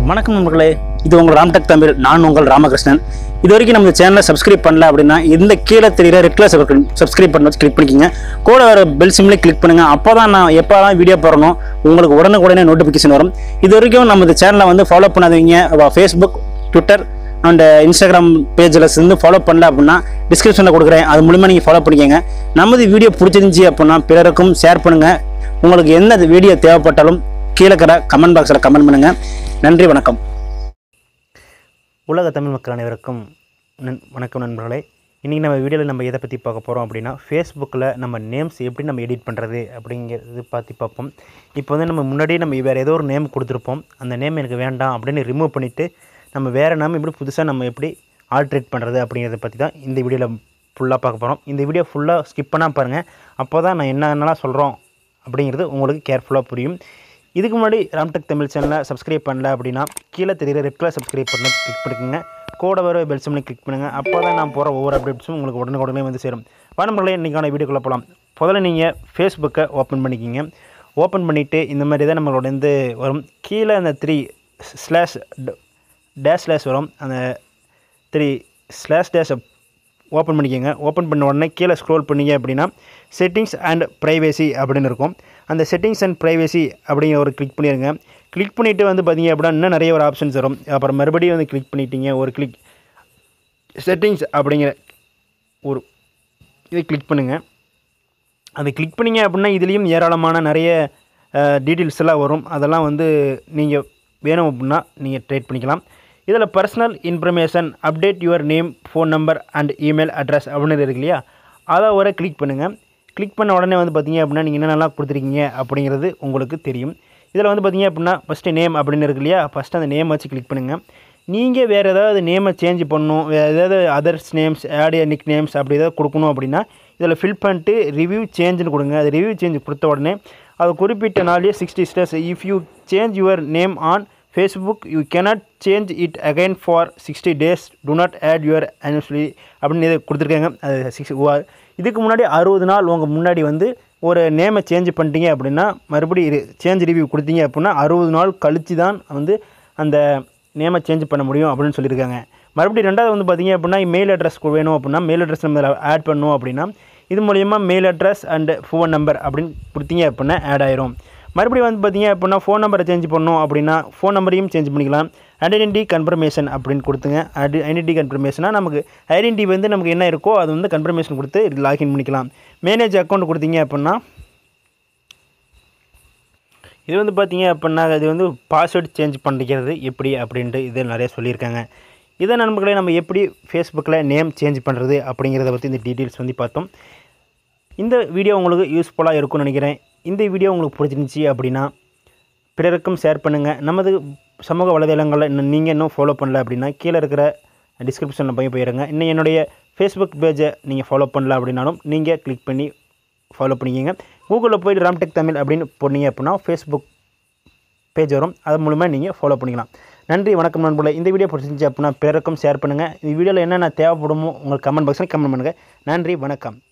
வணக்கம் நண்பர்களே இது உங்கள் ராம்டெக் தமிழ் நான் உங்கள் ராமகிருஷ்ணன் இது வரைக்கும் நம்ம சேனலை சப்ஸ்கிரைப் பண்ணல அப்படின்னா இந்த கீழே தெரியுற ரெட் கலர் சப்ஸ்கிரைப் பண்ண வச்சு கிளிக் பண்ணிக்கோங்க கூட வர பெல் சிம்லேயே கிளிக் பண்ணுங்க அப்போ தான் நான் எப்போதான் வீடியோ போடணும் உங்களுக்கு உடனுக்குடனே நோட்டிஃபிகேஷன் வரும் இது வரைக்கும் நம்ம இந்த சேனலை வந்து ஃபாலோ பண்ணாதீங்க ஃபேஸ்புக் ட்விட்டர் அண்ட் இன்ஸ்டாகிராம் பேஜில் இருந்து ஃபாலோ பண்ணல அப்படின்னா டிஸ்கிரிப்ஷனில் கொடுக்குறேன் அது மூலிமா நீங்கள் ஃபாலோ பண்ணிக்கோங்க நமது வீடியோ பிடிச்சிருந்துச்சி அப்படின்னா பிறருக்கும் ஷேர் பண்ணுங்கள் உங்களுக்கு எந்த வீடியோ தேவைப்பட்டாலும் கீழே இருக்கிற கமெண்ட் பாக்ஸில் கமெண்ட் பண்ணுங்கள் நன்றி வணக்கம் உலக தமிழ் மக்கள் அனைவருக்கும் நன் வணக்கம் நண்பர்களே இன்றைக்கி நம்ம வீடியோவில் நம்ம எதை பற்றி பார்க்க போகிறோம் அப்படின்னா ஃபேஸ்புக்கில் நம்ம நேம்ஸ் எப்படி நம்ம எடிட் பண்ணுறது அப்படிங்கிறது பார்த்து பார்ப்போம் இப்போ வந்து நம்ம முன்னாடியே நம்ம வேறு ஏதோ ஒரு நேம் கொடுத்துருப்போம் அந்த நேம் எனக்கு வேண்டாம் அப்படின்னு ரிமூவ் பண்ணிவிட்டு நம்ம வேறு நேம் எப்படி புதுசாக நம்ம எப்படி ஆல்ட்ரேட் பண்ணுறது அப்படிங்கிறத பற்றி தான் இந்த வீடியோவில் ஃபுல்லாக பார்க்க போகிறோம் இந்த வீடியோ ஃபுல்லாக ஸ்கிப் பண்ணால் பாருங்கள் அப்போ தான் நான் என்னென்னலாம் சொல்கிறோம் அப்படிங்கிறது உங்களுக்கு கேர்ஃபுல்லாக புரியும் இதுக்கு முன்னாடி ராம்டெக் தமிழ் சேனலை சப்ஸ்கிரைப் பண்ணல அப்படின்னா கீழே தெரியுற ரெட் கலர் சப்ஸ்கிரைப் பண்ண கிளிக் பண்ணிக்கோங்க கூட வர பெல் சிம்னி கிளிக் பண்ணுங்கள் அப்போ தான் நான் போகிற ஒவ்வொரு அப்டேட்ஸும் உங்களுக்கு உடனுக்குடனே வந்து சேரும் வணம்பர்களே இன்றைக்கான வீடியோக்குள்ளே போகலாம் முதல்ல நீங்கள் ஃபேஸ்புக்கை ஓப்பன் பண்ணிக்கிங்க ஓப்பன் பண்ணிவிட்டு இந்த மாதிரி தான் நம்மளோட வந்து வரும் கீழே அந்த த்ரீ ஸ்லாஷ் டேஷ் ஸ்லாஷ் வரும் அந்த த்ரீ ஸ்லாஷ் டேஷை ஓப்பன் பண்ணிக்கோங்க ஓப்பன் பண்ண உடனே கீழே ஸ்க்ரோல் பண்ணீங்க அப்படின்னா செட்டிங்ஸ் அண்ட் ப்ரைவேசி அப்படின்னு இருக்கும் அந்த செட்டிங்ஸ் அண்ட் ப்ரைவேசி அப்படிங்கிற ஒரு கிளிக் பண்ணிடுங்க கிளிக் பண்ணிவிட்டு வந்து பார்த்தீங்க அப்படின்னா இன்னும் நிறைய ஒரு ஆப்ஷன்ஸ் வரும் அப்புறம் மறுபடியும் வந்து கிளிக் பண்ணிட்டீங்க ஒரு கிளிக் செட்டிங்ஸ் அப்படிங்கிற ஒரு இதை கிளிக் பண்ணுங்கள் அதை கிளிக் பண்ணீங்க அப்படின்னா இதுலேயும் ஏராளமான நிறைய டீட்டெயில்ஸ் எல்லாம் வரும் அதெல்லாம் வந்து நீங்கள் வேணும் அப்படின்னா நீங்கள் ட்ரேட் பண்ணிக்கலாம் இதில் personal information update your name phone number and email address அப்படின்னு இருக்கு இல்லையா அதை ஒரு கிளிக் பண்ணுங்கள் கிளிக் பண்ண உடனே வந்து பார்த்தீங்க அப்படின்னா நீங்கள் என்னென்னலாம் கொடுத்துருக்கீங்க அப்படிங்கிறது உங்களுக்கு தெரியும் இதில் வந்து பார்த்தீங்க அப்படின்னா ஃபஸ்ட்டு நேம் அப்படின்னு இருக்கு இல்லையா ஃபஸ்ட்டு அந்த நேம் வச்சு கிளிக் பண்ணுங்கள் நீங்கள் வேறு ஏதாவது நேமை சேஞ்ச் பண்ணணும் வேறு ஏதாவது others names add nicknames அப்படி ஏதாவது கொடுக்கணும் அப்படின்னா இதில் ஃபில் பண்ணிட்டு ரிவ்யூ சேஞ்சுன்னு கொடுங்க அது ரிவ்யூ சேஞ்ச் கொடுத்த உடனே அது குறிப்பிட்ட நாளே sixty days if you change your name on Facebook you cannot change it again for sixty days do not add your anniversary அப்படின்னு இது கொடுத்துருக்காங்க அது சிக்ஸ் இதுக்கு முன்னாடி அறுபது நாள் உங்கள் முன்னாடி வந்து ஒரு நேமை சேஞ்ச் பண்ணிட்டீங்க அப்படின்னா மறுபடியும் சேஞ்ச் ரிவ்யூ கொடுத்தீங்க அப்படின்னா அறுபது நாள் கழித்து தான் வந்து அந்த நேமை சேஞ்ச் பண்ண முடியும் அப்படின்னு சொல்லியிருக்காங்க மறுபடியும் ரெண்டாவது வந்து பார்த்தீங்க அப்படின்னா மெயில் அட்ரஸ் வேணும் அப்படின்னா மெயில் அட்ரஸ் நம்ம ஆட் பண்ணணும் அப்படின்னா இது மூலயமா mail address and phone number அப்படின்னு கொடுத்தீங்க அப்படின்னா ஆட் ஆயிரும் மறுபடியும் வந்து பார்த்தீங்க அப்படின்னா ஃபோன் நம்பரை சேஞ்ச் பண்ணணும் அப்படின்னா ஃபோன் நம்பரையும் சேஞ்ச் பண்ணிக்கலாம் ஐடென்டி கன்ஃபர்மேஷன் அப்படின்னு கொடுத்துங்க ஐடி ஐடென்டி கன்ஃபர்மேஷனாக நமக்கு ஐடென்டி வந்து நமக்கு என்ன இருக்கோ அது வந்து கன்ஃபர்மேஷன் கொடுத்து லாகின் பண்ணிக்கலாம் மேனேஜ் அக்கௌண்ட் கொடுத்தீங்க அப்படின்னா இது வந்து பார்த்தீங்க அப்படின்னா இது வந்து பாஸ்வேர்டு சேஞ்ச் பண்ணிக்கிறது எப்படி அப்படின்ட்டு இது நிறைய சொல்லியிருக்காங்க இதை நண்பர்களே நம்ம எப்படி ஃபேஸ்புக்கில் நேம் சேஞ்ச் பண்ணுறது அப்படிங்கிறத பற்றி இந்த டீட்டெயில்ஸ் வந்து பார்த்தோம் இந்த வீடியோ உங்களுக்கு யூஸ்ஃபுல்லாக இருக்கும்னு நினைக்கிறேன் இந்த வீடியோ உங்களுக்கு பிடிச்சிருந்துச்சி அப்படின்னா பிறருக்கும் ஷேர் பண்ணுங்கள் நமது சமூக வலைதளங்களில் இன்னும் நீங்கள் இன்னும் ஃபாலோ பண்ணல அப்படின்னா கீழே இருக்கிற டிஸ்கிரிப்ஷனில் போய் போயிருங்க இன்னும் என்னுடைய ஃபேஸ்புக் பேஜை நீங்கள் ஃபாலோ பண்ணல அப்படின்னாலும் நீங்கள் கிளிக் பண்ணி ஃபாலோ பண்ணிக்கிங்க கூகுளில் போயிட்டு ராம்டெக் தமிழ் அப்படின்னு போனீங்க அப்படின்னா ஃபேஸ்புக் பேஜ் வரும் அது மூலமா நீங்கள் ஃபாலோ பண்ணிக்கலாம் நன்றி வணக்கம் நண்பர்களே இந்த வீடியோ பிடிச்சிருந்துச்சி அப்படின்னா பிறருக்கும் ஷேர் பண்ணுங்கள் இந்த வீடியோவில் என்னென்ன தேவைப்படுமோ உங்களுக்கு கமெண்ட் பாக்ஸில் கமெண்ட் பண்ணுங்கள் நன்றி வணக்கம்